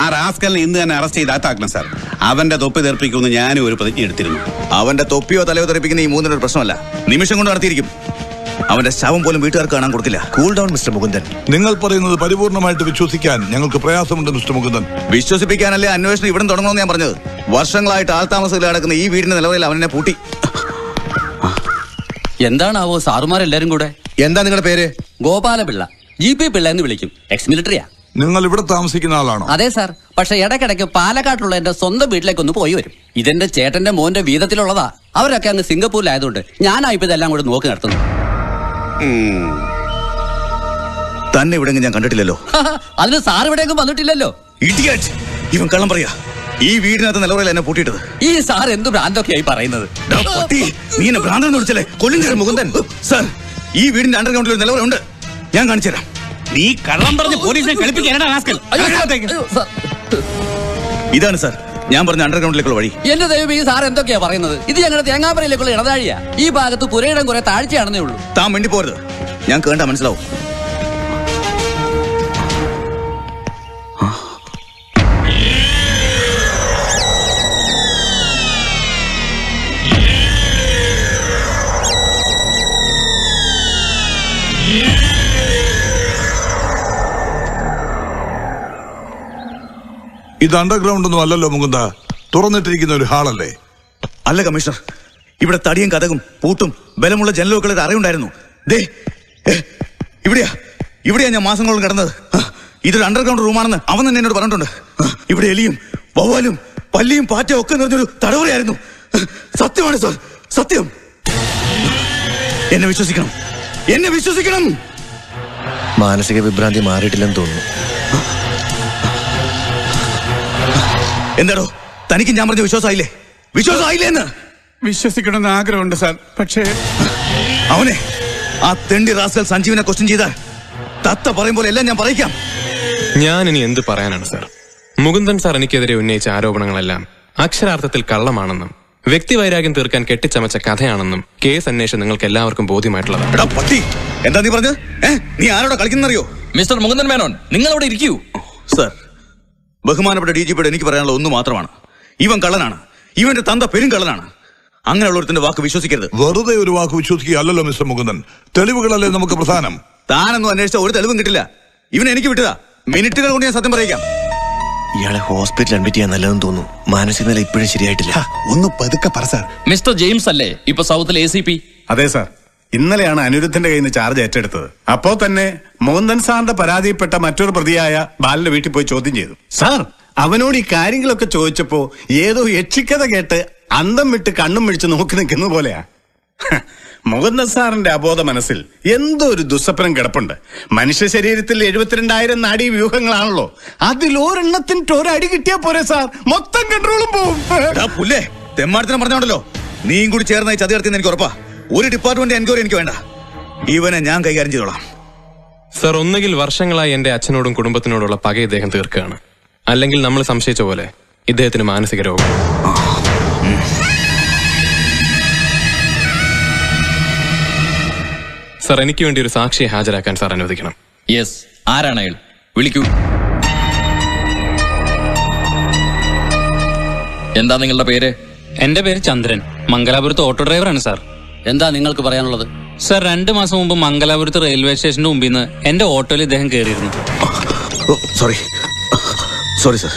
ആ റാസ്കലിനെ ഇന്ന് തന്നെ അറസ്റ്റ് ചെയ്ത് അകത്താക്കണം സാർ അവന്റെ തൊപ്പി തെറിപ്പിക്കുമെന്ന് ഞാനും ഒരു പ്രതിജ്ഞ എടുത്തിരുന്നു അവന്റെ തൊപ്പിയോ തലയോ തെറിപ്പിക്കുന്ന ഈ മൂന്നിനൊരു പ്രശ്നമല്ല നിമിഷം കൊണ്ട് നടത്തിയിരിക്കും അവന്റെ ശവം പോലും വീട്ടുകാർക്ക് കാണാൻ കൊടുക്കില്ല കൂൾ ഡൗൺ മിസ്റ്റർ മുകുന്ദൻ നിങ്ങൾ പറയുന്നത് പരിപൂർണമായിട്ട് വിശ്വസിക്കാൻ ഞങ്ങൾക്ക് പ്രയാസമുണ്ട് മിസ്റ്റർ മുകുന്ദൻ വിശ്വസിപ്പിക്കാനല്ലേ അന്വേഷണം ഇവിടെ തുടങ്ങണമെന്ന് ഞാൻ പറഞ്ഞത് വർഷങ്ങളായിട്ട് ആൾതാമസത്തിൽ നടക്കുന്ന ഈ വീടിന്റെ നിലവിൽ അവനെ പൂട്ടി എന്താണാവോ സാറുമാരെല്ലാരും കൂടെ എന്താ നിങ്ങളുടെ പേര് ഗോപാലപിള്ള ജി പി പിള്ള എന്ന് വിളിക്കും എക്സ് മിലിറ്ററിയാ നിങ്ങൾ ഇവിടെ താമസിക്കുന്ന ആളാണോ അതെ സാർ പക്ഷെ ഇടയ്ക്കിടയ്ക്ക് പാലക്കാട്ടുള്ള എന്റെ സ്വന്തം വീട്ടിലേക്ക് ഒന്ന് പോയി വരും ഇതെന്റെ ചേട്ടന്റെ മോന്റെ വീതത്തിലുള്ളതാ അവരൊക്കെ അങ്ങ് സിംഗപ്പൂരിലായതുകൊണ്ട് ഞാനാ ഇപ്പൊ ഇതെല്ലാം കൂടെ നോക്കി നടത്തുന്നു തന്നെ ഇവിടെ ഞാൻ കണ്ടിട്ടില്ലല്ലോ അതിന് സാർ ഇവിടേക്കും വന്നിട്ടില്ലല്ലോ ഇഡിയറ്റ് ഇവൻ കള്ളം പറയാ ഈ വീടിനകത്ത് നിലവറയിൽ എന്നെ പൂട്ടിയിട്ടത് ഈ സാർ എന്ത് ഭ്രാന്തൊക്കെയായി പറയുന്നത് ഡാ പട്ടി, നീ എന്നെ ഭ്രാന്തനെന്ന് വിളിച്ചല്ലേ കൊല്ലും മുകുന്ദൻ സാർ ഈ വീടിന്റെ അണ്ടർഗ്രൗണ്ടിൽ ഒരു നിലവറയുണ്ട് ഞാൻ കാണിച്ചു തരാം നീ കള്ളം പറഞ്ഞ് പോലീസിനെ കളിപ്പിക്കാനാ റാസ്കൽ അയ്യോ, അയ്യോ, സാർ. ഇതാണ് സാർ ഞാൻ പറഞ്ഞ അണ്ടർഗ്രൗണ്ടിലേക്കുള്ള വഴി എന്റെ ദൈവം ഈ സാർ എന്തൊക്കെയാ പറയുന്നത് ഇത് ഞങ്ങളുടെ തേങ്ങാപ്പറയിലേക്കുള്ള ഇടതാഴിയാ ഈ ഭാഗത്ത് പുരയിടം കുറെ താഴ്ചയാണെന്നേ ഉള്ളൂ താൻ വേണ്ടി പോരുത് ഞാൻ കേണ്ട മനസ്സിലാവും ഇത് അണ്ടർഗ്രൗണ്ട് ഒന്നും അല്ലല്ലോ മുകുന്ദ തുറന്നിട്ടിരിക്കുന്ന ഒരു ഹാളല്ലേ അല്ല കമ്മീഷണർ ഇവിടെ തടിയും കഥകും പൂട്ടും ബലമുള്ള ജനലുകളുടെ അറിവുണ്ടായിരുന്നു ദേ ഏ, ഇവിടെയാ ഇവിടെയാ ഞാൻ മാസങ്ങളോളം കിടന്നത് ആ, ഇതൊരു അണ്ടർഗ്രൗണ്ട് റൂമാണെന്ന് അവൻ തന്നെ എന്നോട് പറഞ്ഞിട്ടുണ്ട് ആ, ഇവിടെ എലിയും വവ്വാലും പല്ലിയും പാറ്റയും ഒക്കെ നിറഞ്ഞൊരു തടവറയായിരുന്നു സത്യമാണ് സാർ സത്യം എന്നെ വിശ്വസിക്കണം എന്നെ വിശ്വസിക്കണം മാനസിക വിഭ്രാന്തി മാറിയിട്ടില്ലെന്ന് തോന്നുന്നു എന്താടോ തനിക്ക് ഞാൻ പറഞ്ഞ വിശ്വാസമായില്ലേ വിശ്വാസമായില്ലേ എന്ന് വിശ്വസിക്കണമെന്ന് ആഗ്രഹമുണ്ട് സാർ പക്ഷേ അവനെ ആ തെണ്ടി റാസ്കൽ സഞ്ജീവിനെ ക്വസ്റ്റ്യൻ ചെയ്താൽ തത്ത പറയും പോലെ എല്ലാം ഞാൻ പറയിക്കാം ഞാൻ ഇനി എന്ത് പറയാനാണ് സാർ മുകുന്ദൻ സാർ എനിക്കെതിരെ ഉന്നയിച്ച ആരോപണങ്ങളെല്ലാം അക്ഷരാർത്ഥത്തിൽ കള്ളമാണെന്നും വ്യക്തിവൈരാഗ്യം തീർക്കാൻ കെട്ടിച്ചമച്ച കഥയാണെന്നും കേസ് അന്വേഷണം നിങ്ങൾക്ക് എല്ലാവർക്കും ബോധ്യമായിട്ടുള്ളതാണ് എടാ പട്ടി എന്താ നീ പറഞ്ഞത് ഏ നീ ആരോടാ കളിക്കുന്നറിയോ മിസ്റ്റർ മുകുന്ദൻ മേനോൻ നിങ്ങൾ അവിടെ ഇരിക്കൂ സർ ബഹുമാനപ്പെട്ട ഡി ജി പിയുടെ എനിക്ക് പറയാനുള്ള ഒന്ന് മാത്രമാണ് ഇവൻ കള്ളനാണ് ഇവന്റെ തന്ത പെരും കള്ളനാണ് അങ്ങനെയുള്ളൊരുത്തിന്റെ വാക്ക് വിശ്വസിക്കരുത് വെറുതെ ഒരു വാക്ക് വിശ്വസിക്കുക അല്ലല്ലോ മിസ്റ്റർ മുകുന്ദൻ തെളിവുകളല്ലേ നമുക്ക് പ്രധാനം താനൊന്നും അന്വേഷിച്ച ഒരു തെളിവും കിട്ടില്ല ഇവൻ എനിക്ക് വിട്ടതാ മിനിറ്റുകൾ കൊണ്ട് ഞാൻ സത്യം പറയിക്കാം ഇയാളെ ഹോസ്പിറ്റലിൽ അഡ്മിറ്റ് ചെയ്യാൻ നല്ലതെന്ന് തോന്നുന്നു മാനസിക നില ഇപ്പോഴും ശരിയായിട്ടില്ല ഒന്ന് പതുക്കെ പറ സാർ മിസ്റ്റർ ജെയിംസ് അല്ലേ ഇപ്പൊ സൗത്തിൽ എ സി പി അതെ സാർ ഇന്നലെയാണ് അനിരുദ്ധന്റെ കയ്യിൽ നിന്ന് ചാർജ് ഏറ്റെടുത്തത് അപ്പോ തന്നെ മോഹൻദൻ സാറിന്റെ പരാതിയിൽപ്പെട്ട മറ്റൊരു പ്രതിയായ ബാലന്റെ വീട്ടിൽ പോയി ചോദ്യം ചെയ്തു സാർ അവനോട് ഈ കാര്യങ്ങളൊക്കെ ചോദിച്ചപ്പോ ഏതോ യക്ഷിക്കഥ കേട്ട് അന്തം വിട്ട് കണ്ണും മിഴിച്ച് നോക്കി നിൽക്കുന്ന പോലെയാ ഹ, മുകുന്ദൻ സാറിന്റെ അബോധ മനസ്സിൽ എന്തോ ഒരു ദുസ്വപ്നം കിടപ്പുണ്ട് മനുഷ്യ ശരീരത്തിൽ എഴുപത്തിരണ്ടായിരം നാഡീ വ്യൂഹങ്ങളാണല്ലോ അതിലൊരെണ്ണത്തിന് ഒരടി കിട്ടിയാ പോരെ സാർ മൊത്തം കൺട്രോളും പോവും എടാ പുല്ലേ തെമ്മാടത്തിനും പറഞ്ഞോണ്ടല്ലോ നീയും കൂടി ചേർന്ന് ഈ ചതി നടത്തിയെന്ന് എനിക്ക് ഉറപ്പാ ഒരു ഡിപ്പാർട്ട്മെന്റ് എൻക്വയറി എനിക്ക് വേണ്ട ഇവനെ ഞാൻ കൈകാര്യം ചെയ്തോളാം സർ ഒന്നുകിൽ വർഷങ്ങളായി എന്റെ അച്ഛനോടും കുടുംബത്തിനോടുള്ള പക ഇദ്ദേഹം തീർക്കുകയാണ് അല്ലെങ്കിൽ നമ്മൾ സംശയിച്ച പോലെ ഇദ്ദേഹത്തിന് മാനസിക രോഗം സർ എനിക്ക് വേണ്ടി ഒരു സാക്ഷിയെ ഹാജരാക്കാൻ സാർ അനുവദിക്കണം യെസ് ആരാണ് അയാൾ വിളിക്കൂ എന്താ നിങ്ങളുടെ പേര് എന്റെ പേര് ചന്ദ്രൻ മംഗലാപുരത്ത് ഓട്ടോ ഡ്രൈവറാണ് സാർ എന്താ നിങ്ങൾക്ക് പറയാനുള്ളത് സാർ രണ്ട് മാസം മുമ്പ് മംഗലാപുരത്ത് റെയിൽവേ സ്റ്റേഷന്റെ മുമ്പിൽ നിന്ന് എന്റെ ഓട്ടോയിൽ ഇദ്ദേഹം കയറിയിരുന്നു സോറി സോറി സർ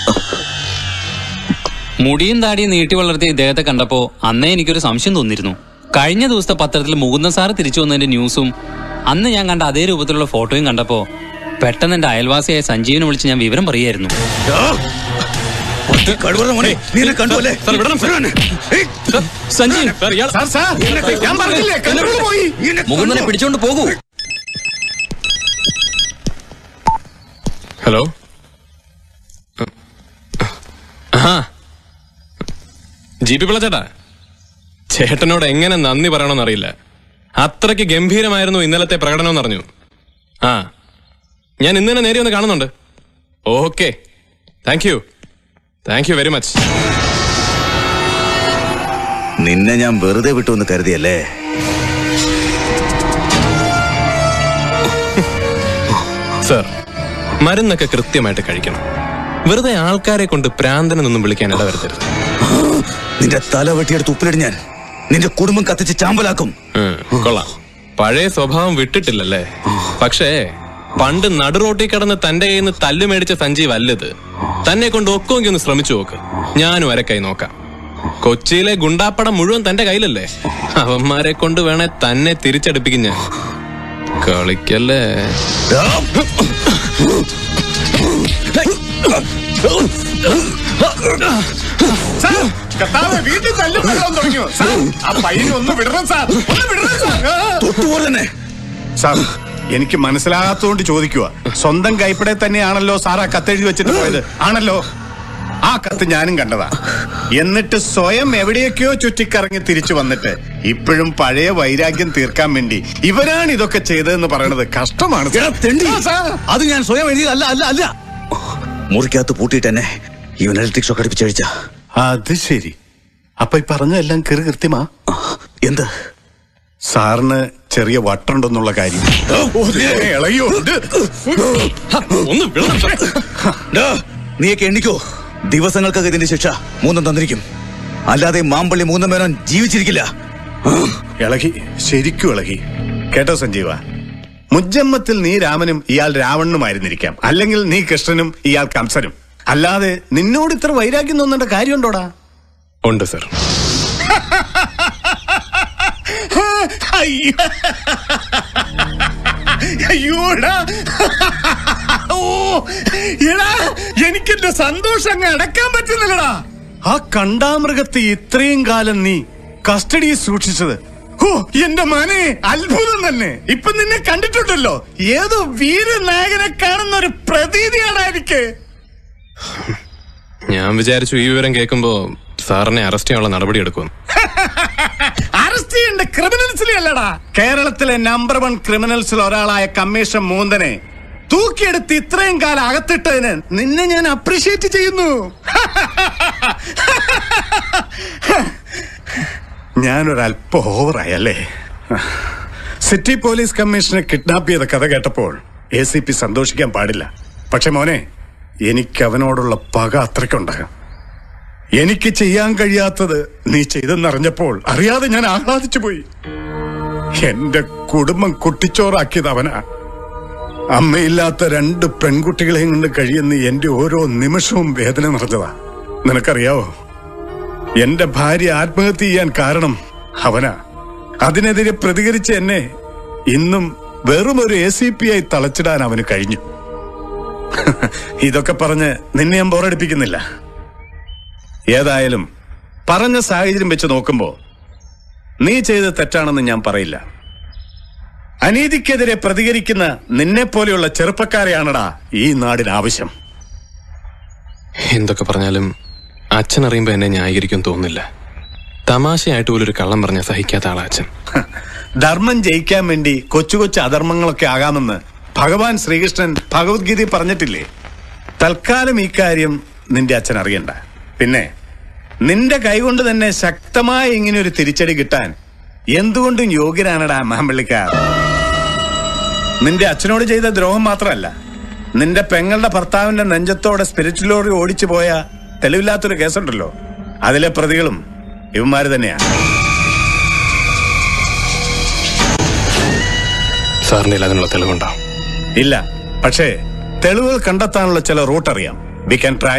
മുടിയും താടിയും നീട്ടി വളർത്തിയ ഇദ്ദേഹത്തെ കണ്ടപ്പോ അന്നേ എനിക്കൊരു സംശയം തോന്നിയിരുന്നു കഴിഞ്ഞ ദിവസത്തെ പത്രത്തിൽ മുകുന്ദൻ സാറ് തിരിച്ചു വന്നതിന്റെ ന്യൂസും അന്ന് ഞാൻ കണ്ട അതേ രൂപത്തിലുള്ള ഫോട്ടോയും കണ്ടപ്പോ പെട്ടെന്ന് എന്റെ അയൽവാസിയായ സഞ്ജീവിനെ വിളിച്ച് ഞാൻ വിവരം പറയായിരുന്നു സഞ്ജീവ് സാർ സാർ ഞാൻ പറഞ്ഞില്ലേ കൺട്രോൾ പോയി മുകുന്ദനെ പിടിച്ചോണ്ട് പോകൂ ഹലോ ആ ജി പി പിള്ള ചേട്ടാ ചേട്ടനോട് എങ്ങനെ നന്ദി പറയണമെന്നറിയില്ല അത്രയ്ക്ക് ഗംഭീരമായിരുന്നു ഇന്നലത്തെ പ്രകടനം എന്നറിഞ്ഞു ആ ഞാൻ ഇന്ന് തന്നെ നേരെ ഒന്ന് കാണുന്നുണ്ട് okay thank you thank you very much നിന്നെ ഞാൻ വെറുതെ വിട്ടു എന്ന് കരുതിയല്ലേ സർ മരുന്നൊക്കെ കൃത്യമായിട്ട് കഴിക്കണം വെറുതെ ആൾക്കാരെ കൊണ്ട് പ്രാന്തനെന്നൊന്നും വിളിക്കാൻ ഇടവരുത്തരുത് നിന്റെ തല വെട്ടിയെടുത്ത് ഉപ്പിലിട്ട് ഞാൻ നിന്റെ കുടുംബം കത്തിച്ച് ചാമ്പലാക്കും ഉം, കൊള്ളാം പഴയ സ്വഭാവം വിട്ടിട്ടില്ലല്ലേ പക്ഷേ പണ്ട് നടുറോട്ടിൽ കിടന്ന് തന്റെ കയ്യിൽ നിന്ന് തല്ലു മേടിച്ച സഞ്ജീവ് അല്ലത് തന്നെ കൊണ്ട് ഒക്കുമെങ്കിൽ ഒന്ന് ശ്രമിച്ചു നോക്ക് ഞാനും അരക്കൈ നോക്കാം കൊച്ചിയിലെ ഗുണ്ടാപ്പടം മുഴുവൻ തന്റെ കയ്യിലല്ലേ അവന്മാരെ കൊണ്ട് വേണേ തന്നെ തിരിച്ചടിപ്പിക്കും ഞാൻ കളിക്കല്ലേ കർത്താവേ, വീട്ടിൽ തല്ലുകൊള്ളാൻ തുടങ്ങിയോ സാർ ആ പയ്യനെ ഒന്ന് വിടണം സാർ ഒന്ന് വിടണം സാർ ആ. തൊട്ടുപോലെ തന്നെ സാർ എനിക്ക് മനസ്സിലാകാത്തതുകൊണ്ട് ചോദിക്കുക സ്വന്തം കൈപ്പടെ തന്നെയാണല്ലോ സാർ ആ കത്തെഴുതി വെച്ചിട്ട് പോയത് ആണല്ലോ ആ കത്ത് ഞാനും കണ്ടതാ എന്നിട്ട് സ്വയം എവിടെയൊക്കെയോ ചുറ്റിക്കറങ്ങി തിരിച്ചു വന്നിട്ട് ഇപ്പോഴും പഴയ വൈരാഗ്യം തീർക്കാൻ വേണ്ടി ഇവരാണ് ഇതൊക്കെ ചെയ്തതെന്ന് പറയണത് കഷ്ടമാണ് എടാ, തെണ്ടി. ആ, സാർ. അത് ഞാൻ സ്വയം എഴുതിയതല്ല അല്ല അല്ല മുറിക്കകത്ത് പൂട്ടിയിട്ട് തന്നെ ഇവൻ ഇലക്ട്രിക് ഷോക്ക് അടുപ്പിച്ചഴിച്ച അത് ശരി അപ്പൊ ഈ പറഞ്ഞതെല്ലാം കൃ കൃത്യമാ എന്ത് സാറിന് ചെറിയ വട്ടുണ്ടെന്നുള്ള കാര്യം ഇളയോ ഹ, ഒന്ന് വിടണം സാർ. ഡാ, നീയൊക്കെ എണ്ണിക്കോ ദിവസങ്ങൾക്കൊക്കെ ഇതിന്റെ ശിക്ഷ മൂന്നും തന്നിരിക്കും അല്ലാതെ മാമ്പള്ളി മൂന്നും മേനോൻ ജീവിച്ചിരിക്കില്ല ഇളകി ശരിക്കും ഇളകി കേട്ടോ സഞ്ജീവ മുജ്ജമ്മത്തിൽ നീ രാമനും ഇയാൾ രാവണനുമായിരുന്നിരിക്കാം അല്ലെങ്കിൽ നീ കൃഷ്ണനും ഇയാൾ കംസനും അല്ലാതെ നിന്നോട് ഇത്ര വൈരാഗ്യം തോന്നേണ്ട കാര്യമുണ്ടോടാ ഉണ്ട് സാർ അയ്യോടാ ഓ എടാ എനിക്കെന്റെ സന്തോഷം അങ്ങ് അടക്കാൻ പറ്റുന്നില്ലടാ ആ കണ്ടാമൃഗത്തെ ഇത്രയും കാലം നീ കസ്റ്റഡിയിൽ സൂക്ഷിച്ചത് ഓ എന്റെ മനെ അത്ഭുതം തന്നെ ഇപ്പൊ നിന്നെ കണ്ടിട്ടുണ്ടല്ലോ ഏതോ വീരനായകനെ കാണുന്ന ഒരു പ്രതീതിയാണ് എനിക്ക് ഞാൻ വിചാരിച്ചു ഈ വിവരം കേൾക്കുമ്പോ സാറിനെ അറസ്റ്റ് ചെയ്യാനുള്ള നടപടി എടുക്കും അറസ്റ്റ് ചെയ്യേണ്ട ക്രിമിനൽസിലെ അല്ലടാ കേരളത്തിലെ നമ്പർ വൺ ക്രിമിനൽസിൽ ഒരാളായ കമ്മീഷൻ മൂന്തനെ തൂക്കിയെടുത്ത് ഇത്രയും കാലം അകത്തിട്ടതിന് നിന്നെ ഞാൻ അപ്രീഷിയേറ്റ് ചെയ്യുന്നു ഞാനൊരല്പ ഓവറായല്ലേ സിറ്റി പോലീസ് കമ്മീഷനെ കിഡ്നാപ്പ് ചെയ്ത കഥ കേട്ടപ്പോൾ എ സി പി സന്തോഷിക്കാൻ പാടില്ല പക്ഷെ മോനെ എനിക്ക് അവനോടുള്ള പക അത്രയ്ക്കുണ്ടാകും എനിക്ക് ചെയ്യാൻ കഴിയാത്തത് നീ ചെയ്തെന്നറിഞ്ഞപ്പോൾ അറിയാതെ ഞാൻ ആഹ്ലാദിച്ചു പോയി എന്റെ കുടുംബം കുട്ടിച്ചോറാക്കിയത് അവനാ അമ്മയില്ലാത്ത രണ്ട് പെൺകുട്ടികളെയും കൊണ്ട് കഴിയുന്ന എന്റെ ഓരോ നിമിഷവും വേദന നിറഞ്ഞതാ നിനക്കറിയാവോ എന്റെ ഭാര്യ ആത്മഹത്യ ചെയ്യാൻ കാരണം അവനാ അതിനെതിരെ പ്രതികരിച്ച എന്നെ ഇന്നും വെറും ഒരു എ സി പി ആയി തളച്ചിടാൻ അവന് കഴിഞ്ഞു ഇതൊക്കെ പറഞ്ഞ് നിന്നെ ഞാൻ ബോറടിപ്പിക്കുന്നില്ല ഏതായാലും പറഞ്ഞ സാഹചര്യം വെച്ച് നോക്കുമ്പോ നീ ചെയ്ത് തെറ്റാണെന്ന് ഞാൻ പറയില്ല അനീതിക്കെതിരെ പ്രതികരിക്കുന്ന നിന്നെ പോലെയുള്ള ചെറുപ്പക്കാരെയാണടാ ഈ നാടിന് ആവശ്യം എന്തൊക്കെ പറഞ്ഞാലും അച്ഛൻ അറിയുമ്പോ എന്നെ ന്യായീകരിക്കും തോന്നുന്നില്ല തമാശയായിട്ട് പോലും ഒരു കള്ളം പറഞ്ഞ സഹിക്കാത്ത ആളാ അച്ഛൻ ധർമ്മം ജയിക്കാൻ വേണ്ടി കൊച്ചു കൊച്ചു അധർമ്മങ്ങളൊക്കെ ആകാമെന്ന് ഭഗവാൻ ശ്രീകൃഷ്ണൻ ഭഗവത്ഗീതയിൽ പറഞ്ഞിട്ടില്ലേ തൽക്കാലം ഈ കാര്യം നിന്റെ അച്ഛൻ അറിയണ്ട പിന്നെ നിന്റെ കൈകൊണ്ട് തന്നെ ശക്തമായ ഇങ്ങനെ ഒരു തിരിച്ചടി കിട്ടാൻ എന്തുകൊണ്ടും യോഗ്യനാണടാ മാമ്പള്ളിക്കാർ നിന്റെ അച്ഛനോട് ചെയ്ത ദ്രോഹം മാത്രമല്ല നിന്റെ പെങ്ങളുടെ ഭർത്താവിന്റെ നെഞ്ചത്തോടെ സ്പിരിറ്റ് ലോറി ഓടിച്ചു പോയ തെളിവില്ലാത്തൊരു കേസുണ്ടല്ലോ അതിലെ പ്രതികളും ഇവന്മാര് തന്നെയാണ് സാറിന്റെ അതിനുള്ള തെളിവുണ്ടോ ഇല്ല പക്ഷേ തെളിവുകൾ കണ്ടെത്താനുള്ള ചില റൂട്ട് അറിയാം we can try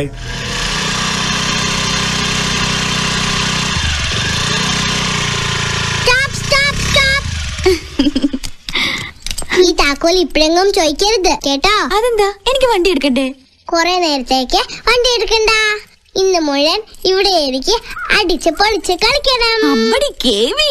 stop stop stop ഈ താക്കോൽ ഇപ്പഴെങ്ങും ചോദിക്കരുത് കേട്ടോ അതെന്താ എനിക്ക് വണ്ടി എടുക്കണ്ടേ കുറെ നേരത്തേക്ക് വണ്ടി എടുക്കണ്ട ഇന്ന് മുഴുവൻ ഇവിടെ എനിക്ക് അടിച്ച് പൊളിച്ച് കളിക്കണം അമ്മടി കേവി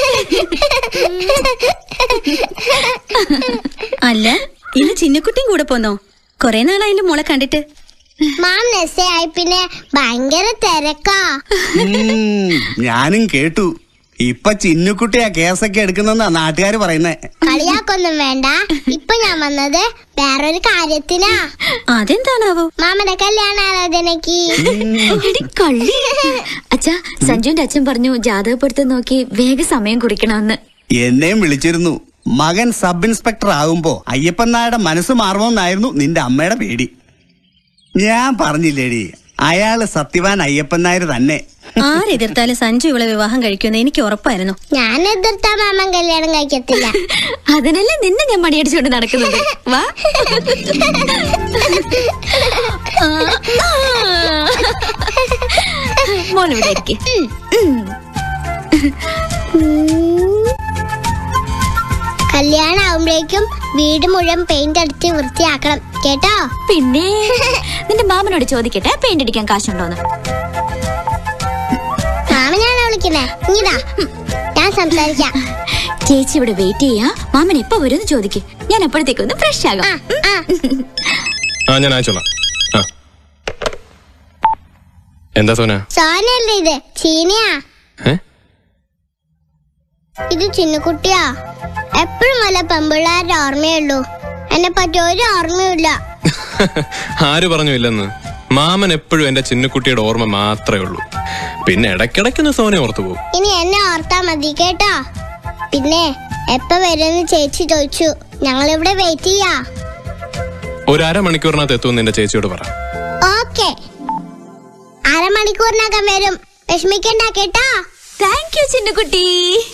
അല്ല ഇന്ന് ചിന്നക്കുട്ടിയും കൂടെ പോന്നോ കൊറേ നാളായാലും മോളെ കണ്ടിട്ട് മാം നെസ്സയായി പിന്നെ ഭയങ്കര തിരക്കാ ഞാനും കേട്ടു ഇപ്പൊ ചിന്നുക്കുട്ടിയാ കേസൊക്കെ എടുക്കുന്നെന്നാ നാട്ടുകാര് പറയുന്നേ കളിയാക്കൊന്നും വേണ്ട ഇപ്പൊ ഞാൻ വന്നത് വേറൊരു കാര്യത്തിനാ അതെന്താണാവോ മാമന്റെ കല്യാണാലോചനക്ക് എടി കള്ളി അച്ഛാ സഞ്ജുവിന്റെ അച്ഛൻ പറഞ്ഞു ജാതകപ്പെടുത്തം നോക്കി വേഗം സമയം കുറിക്കണമെന്ന് എന്നെയും വിളിച്ചിരുന്നു മകൻ സബ് ഇൻസ്പെക്ടർ ആകുമ്പോ അയ്യപ്പൻ നായരുടെ മനസ്സ് മാറുമെന്നായിരുന്നു നിന്റെ അമ്മയുടെ പേടി ഞാൻ പറഞ്ഞില്ലേടി അയാള് സത്യവാൻ അയ്യപ്പൻ നായർ തന്നെ ആരെതിർത്താലും സഞ്ജു ഇവളെ വിവാഹം കഴിക്കുമെന്ന് എനിക്ക് ഉറപ്പായിരുന്നു ഞാൻ എതിർത്താ മാമൻ കല്യാണം കഴിക്കത്തില്ല അതിനല്ലേ നിന്നെ ഞാൻ മണിയടിച്ചുകൊണ്ട് നടക്കുന്നത് വാ മോനിവിടെ ഇരിക്ക്. കല്യാണം ആവുമ്പോഴേക്കും വീട് മുഴുവൻ പെയിന്റ് അടിച്ച് വൃത്തിയാക്കണം കേട്ടോ പിന്നെ നിന്റെ മാമനോട് ചോദിക്കട്ടെ പെയിന്റ് അടിക്കാൻ കാശുണ്ടോന്ന് മാമനാണോ വിളിക്കുന്നേ ഇങ്ങിതാ ഞാൻ സംസാരിക്കാം ചേച്ചി ഇവിടെ വെയിറ്റ് ചെയ്യാ മാമൻ എപ്പോ വരുമെന്ന് ചോദിക്ക് ഞാൻ അപ്പോഴത്തേക്കൊന്ന് ഫ്രഷ് ആകാം ആ ഞാൻ അയച്ചോളാം ആ എന്താ സോന സോനല്ലേ ഇത് ചീനയാ ഏ? ഇത് ചിന്നുകുട്ടിയാ എപ്പോഴും വല്ല പെമ്പിള്ളാരുടെ ഓർമ്മയുള്ളൂ എന്നെ പറ്റി ഒരു ഓർമ്മയുമില്ല ആര് പറഞ്ഞു ഇല്ലെന്ന് മാമൻ എപ്പോഴും എന്റെ ചിന്നുക്കുട്ടിയുടെ ഓർമ്മ മാത്രമേ ഉള്ളൂ പിന്നെ ഇടയ്ക്കിടയ്ക്കൊന്ന് സോനെ ഓർത്തു പോകും ഇനി എന്നെ ഓർത്താ മതി കേട്ടോ പിന്നെ എപ്പ വരുമെന്ന് ചേച്ചി ചോദിച്ചു ഞങ്ങൾ ഇവിടെ വെയിറ്റ് ചെയ്യാ ഒരു അരമണിക്കൂറിനകത്ത് എത്തുമെന്ന് എന്റെ ചേച്ചിയോട് പറ ഓക്കെ അരമണിക്കൂറിനകം വരും വിഷമിക്കണ്ട കേട്ടോ താങ്ക് യു ചിന്നുകുട്ടി